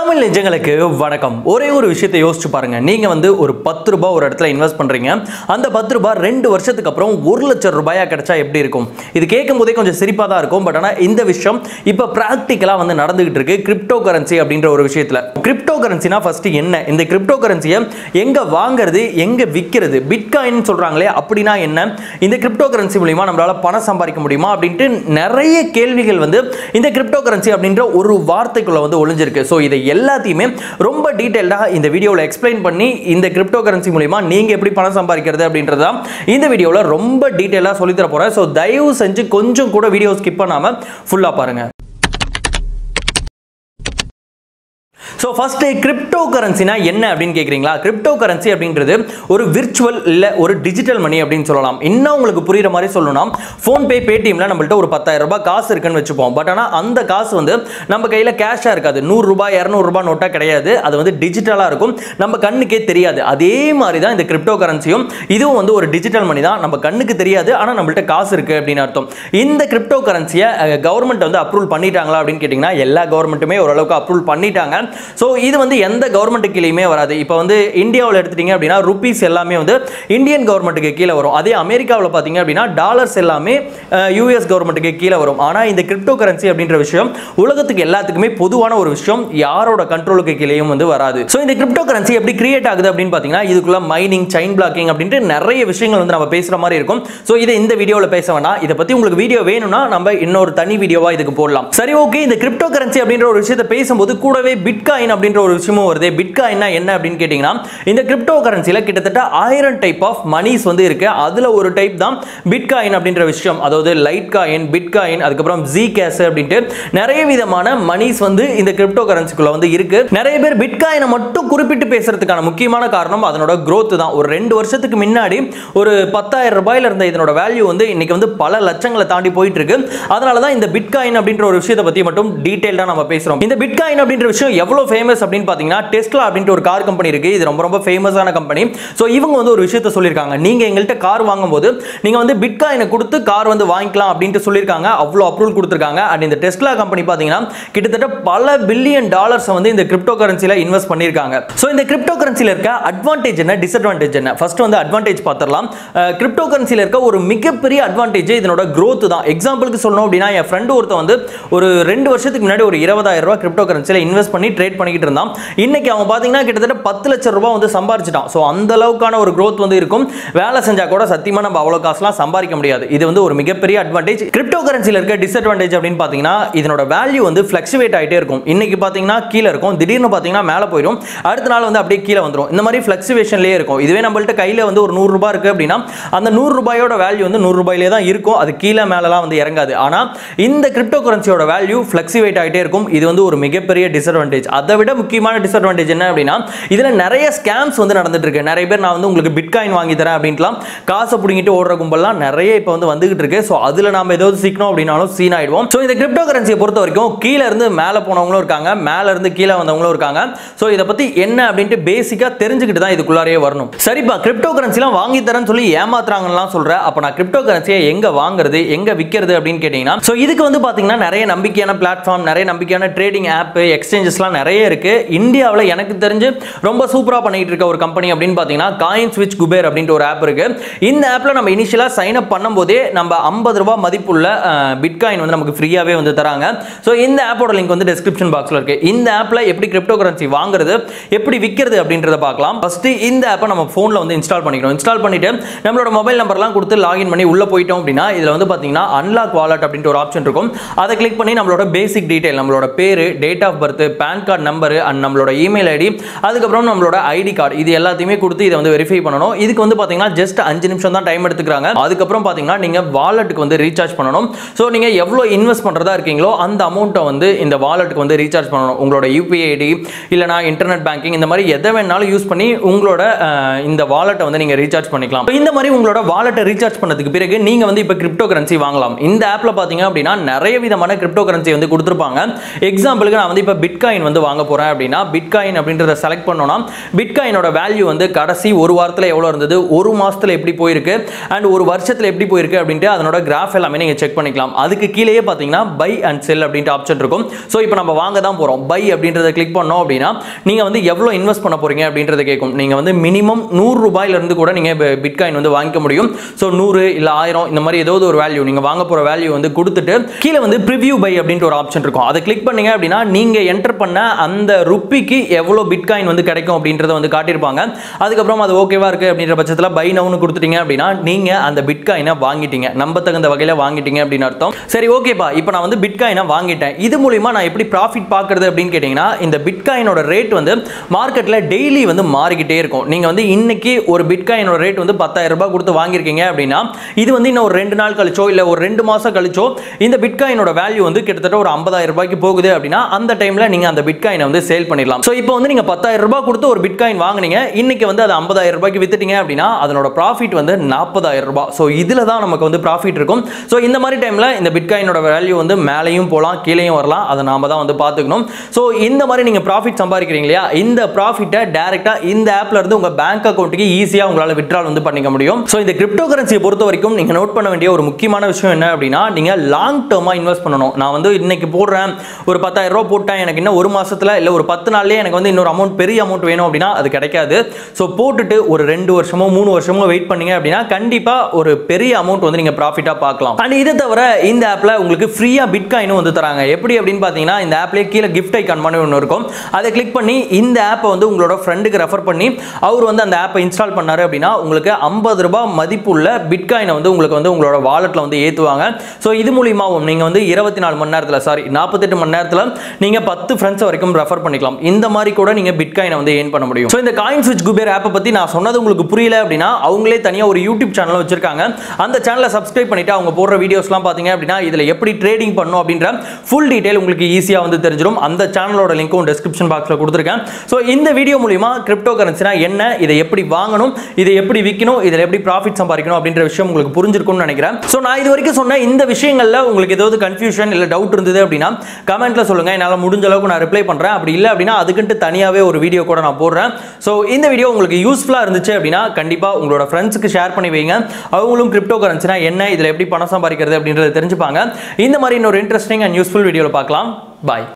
தமிழ் நெஞ்சங்களுக்கு வணக்கம் ஒரே ஒரு விஷயத்தை யோசிச்சு பாருங்க நீங்க வந்து ஒரு பத்து ரூபாய் ஒரு இடத்துல இன்வெஸ்ட் பண்றீங்க அந்த பத்து ரூபாய் ரெண்டு வருஷத்துக்கு அப்புறம் ஒரு லட்சம் ரூபாயா கிடைச்சா எப்படி இருக்கும் இது கேட்கும் போதே கொஞ்சம் சிரிப்பா தான் இருக்கும் பட் ஆனா இந்த விஷயம் இப்போ பிராக்டிக்கலா வந்து நடந்துகிட்டு இருக்கு கிரிப்டோ கரன்சி அப்படின்ற ஒரு விஷயத்துல கிரிப்டோ கரன்சினா ஃபர்ஸ்ட் என்ன இந்த கிரிப்டோ கரன்சியை எங்க வாங்குறது எங்க விற்கிறது பிட்காயின் சொல்றாங்களே அப்படின்னா என்ன இந்த கிரிப்டோ கரன்சி மூலியமா நம்மளால பணம் சம்பாதிக்க முடியுமா அப்படின்ட்டு நிறைய கேள்விகள் வந்து இந்த கிரிப்டோ கரன்சி அப்படின்ற ஒரு வார்த்தைக்குள்ள வந்து ஒளிஞ்சிருக்கு ஸோ இதை எல்லாத்தையுமே ரொம்ப டீட்டெயில்டாக இந்த வீடியோவில் எக்ஸ்பிளைன் பண்ணி இந்த கிரிப்டோ கரன்சி மூலிமா நீங்கள் எப்படி பணம் சம்பாதிக்கிறது அப்படின்றத இந்த வீடியோவில் ரொம்ப டீட்டெயிலாக சொல்லித்தர போகிறேன் ஸோ தயவு செஞ்சு கொஞ்சம் கூட வீடியோ ஸ்கிப் பண்ணாமல் ஃபுல்லாக பாருங்கள் ஸோ ஃபர்ஸ்ட் கிரிப்டோ கரன்சினா என்ன அப்படின்னு கேட்குறீங்களா கிரிப்டோ கரன்சி அப்படின்றது ஒரு விர்ச்சுவல் இல்லை ஒரு டிஜிட்டல் மணி அப்படின்னு சொல்லலாம் இன்னும் உங்களுக்கு புரியுற மாதிரி சொல்லணும்னா ஃபோன்பே பேடிஎம்ல நம்மள்ட்ட ஒரு பத்தாயிரம் ரூபாய் காசு இருக்குன்னு வச்சுப்போம் பட் ஆனால் அந்த காசு வந்து நம்ம கையில் கேஷாக இருக்காது நூறுரூபா இரநூறுபா நோட்டாக கிடையாது அது வந்து டிஜிட்டலாக இருக்கும் நம்ம கண்ணுக்கே தெரியாது அதே மாதிரி தான் இந்த கிரிப்டோ கரன்சியும் இதுவும் வந்து ஒரு டிஜிட்டல் மணி தான் நம்ம கண்ணுக்கு தெரியாது ஆனால் நம்மள்ட்ட காசு இருக்குது அப்படின்னு அர்த்தம் இந்த கிரிப்டோ கரன்சியை கவர்மெண்ட் வந்து அப்ரூவல் பண்ணிட்டாங்களா அப்படின்னு கேட்டிங்கன்னா எல்லா கவர்மெண்ட்டுமே ஓரளவுக்கு அப்ரூவல் பண்ணிட்டாங்க ஸோ இது வந்து எந்த கவர்மெண்ட் கீழேயுமே வராது இப்போ வந்து இந்தியாவில் எடுத்துட்டீங்க அப்படின்னா ருபீஸ் எல்லாமே வந்து இந்தியன் கவர்மெண்ட்டுக்கு கீழே வரும் அதே அமெரிக்காவில் பார்த்தீங்க அப்படின்னா டாலர்ஸ் எல்லாமே யூஎஸ் கவர்மெண்ட்டுக்கு கீழே வரும் ஆனால் இந்த கிரிப்டோ கரன்சி அப்படின்ற விஷயம் உலகத்துக்கு எல்லாத்துக்குமே பொதுவான ஒரு விஷயம் யாரோட கண்ட்ரோலுக்கு கீழேயும் வந்து வராது ஸோ இந்த கிரிப்டோ கரன்சி எப்படி கிரியேட் ஆகுது அப்படின்னு பார்த்தீங்கன்னா இதுக்குள்ள மைனிங் செயின் பிளாக்கிங் அப்படின்ட்டு நிறைய விஷயங்கள் வந்து நம்ம பேசுகிற மாதிரி இருக்கும் ஸோ இதை இந்த வீடியோவில் பேச வேணாம் இதை பற்றி உங்களுக்கு வீடியோ வேணும்னா நம்ம இன்னொரு தனி வீடியோவா இதுக்கு போடலாம் சரி ஓகே இந்த கிரிப்டோ கரன்சி அப்படின்ற ஒரு விஷயத்தை பேசும்போது கூடவே பிட்காயின் அப்படின்ற ஒரு விஷயமும் வருது பிட்காயின்னா என்ன அப்படின்னு கேட்டிங்கன்னா இந்த கிரிப்டோ கரன்சியில் கிட்டத்தட்ட ஆயிரம் டைப் ஆஃப் மணிஸ் வந்து இருக்கு அதில் ஒரு டைப் தான் பிட்காயின் அப்படின்ற விஷயம் அதாவது லைட் காயின் பிட்காயின் அதுக்கப்புறம் ஜி கேஸ் அப்படின்ட்டு நிறைய விதமான மணிஸ் வந்து இந்த கிரிப்டோ கரன்சிக்குள்ள வந்து இருக்கு நிறைய பேர் பிட்காயினை மட்டும் குறிப்பிட்டு பேசுறதுக்கான முக்கியமான காரணம் அதனோட growth தான் ஒரு ரெண்டு வருஷத்துக்கு முன்னாடி ஒரு பத்தாயிரம் ரூபாயில இருந்த இதனோட வேல்யூ வந்து இன்னைக்கு வந்து பல லட்சங்களை தாண்டி போயிட்டு இருக்கு அதனால தான் இந்த பிட்காயின் அப்படின்ற ஒரு விஷயத்தை பத்தி மட்டும் டீடைல்டா நம்ம பேசுறோம் இந்த பிட்காயின் அப்படின்ற விஷயம் எவ்வளவு ஃபேமஸ் அப்படின்னு பாத்தீங்கன்னா டெஸ்லா அப்படின்ற ஒரு கார் கம்பெனி இருக்கு இது ரொம்ப ரொம்ப ஃபேமஸான கம்பெனி ஸோ இவங்க வந்து ஒரு விஷயத்த சொல்லியிருக்காங்க நீங்க எங்கள்கிட்ட கார் வாங்கும்போது நீங்க வந்து பிட்காயினை கொடுத்து கார் வந்து வாங்கிக்கலாம் அப்படின்ட்டு சொல்லியிருக்காங்க அவ்வளோ அப்ரூவல் கொடுத்துருக்காங்க அண்ட் இந்த டெஸ்லா கம்பெனி பார்த்தீங்கன்னா கிட்டத்தட்ட பல பில்லியன் டாலர்ஸ் வந்து இந்த கிரிப்டோ கரன்சியில் இன்வெஸ்ட் பண்ணியிருக்காங்க ஸோ இந்த கிரிப்டோ கரன்சியில் இருக்க அட்வான்டேஜ் என்ன டிஸ்அட்வான்டேஜ் என்ன ஃபர்ஸ்ட் வந்து அட்வான்டேஜ் பார்த்துடலாம் கிரிப்டோ கரன்சியில் இருக்க ஒரு மிகப்பெரிய அட்வான்டேஜ் இதனோட growth தான் எக்ஸாம்பிளுக்கு சொல்லணும் அப்படின்னா என் ஃப்ரெண்டு ஒருத்தன் வந்து ஒரு ரெண்டு வருஷத்துக்கு முன்னாடி ஒரு இருபதாயிரம் ரூபாய் கிரிப்டோ கரன்சியில் இன்வெஸ்ட் பண்ணி ட்ரேட் பண்ணிக்கிட்டு இருந்தான் இன்னைக்கு அவன் பார்த்தீங்கன்னா கிட்டத்தட்ட பத்து லட்சம் ரூபாய் வந்து சம்பாரிச்சிட்டான் ஸோ அந்த அளவுக்கான ஒரு growth வந்து இருக்கும் வேலை செஞ்சா கூட சத்தியமா நம்ம அவ்வளோ காசுலாம் சம்பாதிக்க முடியாது இது வந்து ஒரு மிகப்பெரிய அட்வான்டேஜ் கிரிப்டோ கரன்சியில் இருக்க டிஸ்அட்வான்டேஜ் அப்படின்னு பார்த்தீங்கன்னா இதனோட வேல்யூ வந்து ஃப்ளக்சுவேட் ஆகிட்டே இருக்கும் இன்னைக்கு பார்த்தீங்கன்னா கீழே இருக்கும் திடீர்னு பார்த்தீங்கன்னா மேலே போயிடும் அடுத்த நாள் வந்து அப்படியே கீழே வந்துடும் இந்த மாதிரி ஃப்ளக்சுவேஷன்லேயே இருக்கும் இதுவே நம்மள்ட்ட கையில் வந்து ஒரு நூறு ரூபாய் இருக்கு அப்படின்னா அந்த நூறு ரூபாயோட வேல்யூ வந்து நூறு ரூபாயிலே தான் இருக்கும் அது கீழே மேலலாம் வந்து இறங்காது ஆனால் இந்த கிரிப்டோ கரன்சியோட வேல்யூ ஃப்ளக்சுவேட் ஆகிட்டே இருக்கும் இது வந்து ஒரு மிகப்பெரிய டிஸ்அட்வான்டேஜ் அதை விட முக்கியமான டிஸ்அட்வான்டேஜ் என்ன அப்படின்னா இதில் நிறைய ஸ்கேம்ஸ் வந்து நடந்துட்டு இருக்கு நிறைய பேர் நான் வந்து உங்களுக்கு பிட்காயின் வாங்கி தரேன் அப்படின்ட்டுலாம் காசை பிடிங்கிட்டு ஓடுற கும்பல்லாம் நிறைய இப்போ வந்து வந்துகிட்டு இருக்கு ஸோ அதில் நம்ம ஏதாவது சிக்கணும் அப்படின்னாலும் சீன் ஆயிடுவோம் ஸோ இந்த கிரிப்டோ கரன்சியை பொறுத்த வரைக்கும் கீழே இருந்து மேலே போனவங்களும் இருக்காங்க மேலே இருந்து கீழே வந்தவங்களும் இருக்காங்க ஸோ இதை பற்றி என்ன அப்படின்ட்டு பேசிக்காக தெரிஞ்சுக்கிட்டு தான் இதுக்குள்ளாரே வரணும் சரிப்பா கிரிப்டோ கரன்சிலாம் வாங்கி தரேன்னு சொல்லி ஏமாத்துறாங்கலாம் சொல்கிறேன் அப்போ நான் கிரிப்டோ கரன்சியை எங்கே வாங்குறது எங்கே விற்கிறது அப்படின்னு கேட்டிங்கன்னா ஸோ இதுக்கு வந்து பார்த்தீங்கன்னா நிறைய நம்பிக்கையான பிளாட்ஃபார்ம் நிறைய நம்பிக்கையான ட்ரேடிங் ஆப் எக்ஸ்சேஞ்சஸ்லாம் நிறைய இருக்கு இந்தியாவில் எனக்கு தெரிஞ்சு ரொம்ப சூப்பராக பண்ணிட்டு இருக்க ஒரு கம்பெனி அப்படின்னு பார்த்தீங்கன்னா காயின் ஸ்விட்ச் குபேர் அப்படின்ட்டு ஒரு ஆப் இருக்கு இந்த ஆப்பில் நம்ம இனிஷியலாக சைன் அப் பண்ணும்போதே நம்ம ஐம்பது ரூபாய் மதிப்புள்ள பிட்காயின் வந்து நமக்கு ஃப்ரீயாகவே வந்து தராங்க ஸோ இந்த ஆப்போட லிங்க் வந்து டிஸ்கிரிப்ஷன் பாக்ஸில் இருக்கு இந்த ஆப்பில் எப்படி கிரிப்டோ கரன்சி வாங்குறது எப்படி விற்கிறது அப்படின்றத பார்க்கலாம் ஃபர்ஸ்ட் இந்த ஆப்பை நம்ம ஃபோனில் வந்து இன்ஸ்டால் பண்ணிக்கணும் இன்ஸ்டால் பண்ணிட்டு நம்மளோட மொபைல் நம்பர்லாம் கொடுத்து லாகின் பண்ணி உள்ளே போயிட்டோம் அப்படின்னா இதில் வந்து பார்த்தீங்கன்னா அன்லாக் வாலெட் அப்படின்ட்டு ஒரு ஆப்ஷன் இருக்கும் அதை கிளிக் பண்ணி நம்மளோட பேசிக் டீடைல் நம்மளோட பேர் date of birth PAN card number and நம்மளோட இமெயில் ஐடி அதுக்கப்புறம் நம்மளோட ஐடி கார்டு இது எல்லாத்தையுமே கொடுத்து இதை வந்து வெரிஃபை பண்ணணும் இதுக்கு வந்து பார்த்தீங்கன்னா ஜஸ்ட் அஞ்சு நிமிஷம் தான் டைம் எடுத்துக்கிறாங்க அதுக்கப்புறம் பார்த்தீங்கன்னா நீங்கள் வாலெட்டுக்கு வந்து ரீசார்ஜ் பண்ணணும் ஸோ நீங்கள் எவ்வளோ இன்வெஸ்ட் பண்ணுறதா இருக்கீங்களோ அந்த அமௌண்ட்டை வந்து இந்த வாலெட்டுக்கு வந்து ரீசார்ஜ் பண்ணணும் உங்களோட யூபிஐ ஐடி இல்லைனா இன்டர்நெட் பேங்கிங் இந்த மாதிரி எதை வேணாலும் யூஸ் பண்ணி உங்களோட அஹ், இந்த வாலெட்டை வந்து நீங்கள் ரீசார்ஜ் பண்ணிக்கலாம் இந்த மாதிரி உங்களோட வாலெட்டை ரீசார்ஜ் பண்ணதுக்கு பிறகு நீங்கள் வந்து இப்போ கிரிப்டோ கரன்சி வாங்கலாம் இந்த ஆப்பில் பார்த்தீங்க அப்படின்னா நிறைய விதமான கிரிப்டோ கரன்சி வந்து கொடுத்துருப்பாங்க எக்ஸாம்பிளுக்கு நான் வந்து இப்போ பிட்காயின் வந்து வாங்க வாங்க போகிறேன் அப்படின்னா பிட்காயின் அப்படின்றத செலக்ட் பண்ணோம்னா பிட்காயினோட வேல்யூ வந்து கடைசி ஒரு வாரத்தில் எவ்வளோ இருந்தது ஒரு மாதத்தில் எப்படி போயிருக்கு அண்ட் ஒரு வருஷத்தில் எப்படி போயிருக்கு அப்படின்ட்டு அதனோட கிராஃப் எல்லாமே நீங்கள் செக் பண்ணிக்கலாம் அதுக்கு கீழேயே பார்த்தீங்கன்னா பை அண்ட் செல் அப்படின்ட்டு ஆப்ஷன் இருக்கும் ஸோ இப்போ நம்ம வாங்க தான் போகிறோம் பை அப்படின்றத கிளிக் பண்ணோம் அப்படின்னா நீங்கள் வந்து எவ்வளோ இன்வெஸ்ட் பண்ண போகிறீங்க அப்படின்றத கேட்கும் நீங்கள் வந்து மினிமம் நூறு ரூபாயிலிருந்து கூட நீங்கள் பிட்காயின் வந்து வாங்கிக்க முடியும் ஸோ நூறு இல்லை ஆயிரம் இந்த மாதிரி ஏதாவது ஒரு வேல்யூ நீங்கள் வாங்க போகிற வேல்யூ வந்து கொடுத்துட்டு கீழே வந்து ப்ரிவ்யூ பை அப்படின்ற ஒரு ஆப்ஷன் இருக்கும் அதை கிளிக் பண்ணீங்க அப்படின்னா நீங்கள் என்டர் பண்ண அந்த ருப்பிக்கு எவ்வளோ பிட்காயின் வந்து கிடைக்கும் அப்படின்றத வந்து காட்டியிருப்பாங்க அதுக்கப்புறம் அது ஓகேவா இருக்குது அப்படின்ற பட்சத்தில் பை நவுன்னு கொடுத்துட்டீங்க அப்படின்னா நீங்கள் அந்த பிட்காயினை வாங்கிட்டீங்க நம்ப தகுந்த வகையில் வாங்கிட்டீங்க அப்படின்னு அர்த்தம் சரி ஓகேப்பா இப்போ நான் வந்து பிட்காயினை வாங்கிட்டேன் இது மூலிமா நான் எப்படி ப்ராஃபிட் பார்க்குறது அப்படின்னு கேட்டிங்கன்னா இந்த பிட்காயினோட ரேட் வந்து மார்க்கெட்டில் டெய்லி வந்து மாறிக்கிட்டே இருக்கும் நீங்கள் வந்து இன்னைக்கு ஒரு பிட்காயினோட ரேட் வந்து பத்தாயிரம் ரூபாய் கொடுத்து வாங்கியிருக்கீங்க அப்படின்னா இது வந்து இன்னும் ஒரு ரெண்டு நாள் கழிச்சோ இல்லை ஒரு ரெண்டு மாதம் கழிச்சோ இந்த பிட்காயினோட வேல்யூ வந்து கிட்டத்தட்ட ஒரு ஐம்பதாயிரம் ரூபாய்க்கு போகுது அப்படின்னா அந்த டைமில் நீங்கள் அந்த பிட்காயினை வந்து சேல் பண்ணிடலாம் ஸோ இப்போ வந்து நீங்கள் பத்தாயிரம் ரூபாய் கொடுத்து ஒரு பிட்காயின் வாங்குனீங்க இன்னைக்கு வந்து அது ஐம்பதாயிரம் ரூபாய்க்கு வித்துட்டீங்க அப்படின்னா அதனோட ப்ராஃபிட் வந்து நாற்பதாயிரம் ரூபாய் ஸோ இதில் தான் நமக்கு வந்து ப்ராஃபிட் இருக்கும் ஸோ இந்த மாதிரி டைமில் இந்த பிட்காயினோட வேல்யூ வந்து மேலேயும் போகலாம் கீழேயும் வரலாம் அதை நாம தான் வந்து பார்த்துக்கணும் ஸோ இந்த மாதிரி நீங்கள் ப்ராஃபிட் சம்பாதிக்கிறீங்க இல்லையா இந்த ப்ராஃபிட்டை டேரெக்டாக இந்த ஆப்ல இருந்து உங்கள் பேங்க் அக்கௌண்ட்டுக்கு ஈஸியாக உங்களால் விட்ரால் வந்து பண்ணிக்க முடியும் ஸோ இந்த கிரிப்டோ கரன்சியை பொறுத்த வரைக்கும் நீங்கள் நோட் பண்ண வேண்டிய ஒரு முக்கியமான விஷயம் என்ன அப்படின்னா நீங்கள் லாங் டேர்மாக இன்வெஸ்ட் பண்ணணும் நான் வந்து இன்னைக்கு போடுறேன் ஒரு பத்தாயிரம் ரூபா போட்டேன் எனக்கு இன்னும் ஒரு மாசத்துல இல்லை ஒரு பத்து நாள்லயே எனக்கு வந்து இன்னொரு அமௌண்ட் பெரிய அமௌண்ட் வேணும் அப்படின்னா அது கிடைக்காது ஸோ போட்டுட்டு ஒரு ரெண்டு வருஷமோ மூணு வருஷமோ வெயிட் பண்ணீங்க அப்படின்னா கண்டிப்பாக ஒரு பெரிய அமௌண்ட் வந்து நீங்கள் ப்ராஃபிட்டாக பார்க்கலாம் அண்ட் இதை தவிர இந்த ஆப்பில் உங்களுக்கு ஃப்ரீயாக பிட்காயினும் வந்து தராங்க எப்படி அப்படின்னு பார்த்தீங்கன்னா இந்த ஆப்லேயே கீழே கிஃப்ட் ஐக்கான் மாதிரி ஒன்று இருக்கும் அதை கிளிக் பண்ணி இந்த ஆப்பை வந்து உங்களோட ஃப்ரெண்டுக்கு ரெஃபர் பண்ணி அவர் வந்து அந்த ஆப்பை இன்ஸ்டால் பண்ணாரு அப்படின்னா உங்களுக்கு ஐம்பது ரூபாய் மதிப்புள்ள பிட்காயினை வந்து உங்களுக்கு வந்து உங்களோட வாலெட்டில் வந்து ஏற்றுவாங்க ஸோ இது மூலியமாகவும் நீங்கள் வந்து இருபத்தி நாலு மணி நேரத்தில் சாரி நாற்பத்தெட்டு மணி நேரத்தில் நீங்கள் பத்து ஃப்ரெண்ட்ஸ் வரைக்கும் ரெஃபர் பண்ணிக்கலாம் இந்த மாதிரி கூட நீங்கள் பிட்காயினை வந்து ஏன் பண்ண முடியும் ஸோ இந்த காயின் ஸ்விட்ச் குபேர் ஆப்பை பற்றி நான் சொன்னது உங்களுக்கு புரியல அப்படின்னா அவங்களே தனியாக ஒரு யூடியூப் சேனல் வச்சிருக்காங்க அந்த சேனலை சப்ஸ்கிரைப் பண்ணிட்டு அவங்க போடுற வீடியோஸ்லாம் பார்த்தீங்க அப்படின்னா இதில் எப்படி ட்ரேடிங் பண்ணும் அப்படின்ற ஃபுல் டீடைல் உங்களுக்கு ஈஸியாக வந்து தெரிஞ்சிடும் அந்த சேனலோட லிங்க்கும் டிஸ்கிரிப்ஷன் பாக்ஸில் கொடுத்துருக்கேன் ஸோ இந்த வீடியோ மூலிமா கிரிப்டோ கரன்சினா என்ன இதை எப்படி வாங்கணும் இதை எப்படி விற்கணும் இதில் எப்படி ப்ராஃபிட் சம்பாதிக்கணும் அப்படின்ற விஷயம் உங்களுக்கு புரிஞ்சிருக்கும்னு நினைக்கிறேன் ஸோ நான் இது வரைக்கும் சொன்ன இந்த விஷயங்களில் உங்களுக்கு ஏதாவது கன்ஃபியூஷன் இல்லை டவுட் இருந்தது அப்படின்னா கமெண்ட்ல சொல்லுங்க என்னால் முடிஞ்ச அளவுக்கு நான் ரிப்ளை பண்ணுறேன் அப்படி இல்லை அப்படின்னா அதுக்குன்ட்டு தனியாகவே ஒரு வீடியோ கூட நான் போடுறேன் ஸோ இந்த வீடியோ உங்களுக்கு யூஸ்ஃபுல்லாக இருந்துச்சு அப்படின்னா கண்டிப்பாக உங்களோட ஃப்ரெண்ட்ஸுக்கு ஷேர் பண்ணி வைங்க அவங்களும் கிரிப்டோ கரன்சினா என்ன இதில் எப்படி பணம் சம்பாதிக்கிறது அப்படின்றத தெரிஞ்சுப்பாங்க இந்த மாதிரி இன்னொரு இன்ட்ரெஸ்டிங் அண்ட் யூஸ்ஃபுல் வீடியோவில் பார்க்கலாம் பாய்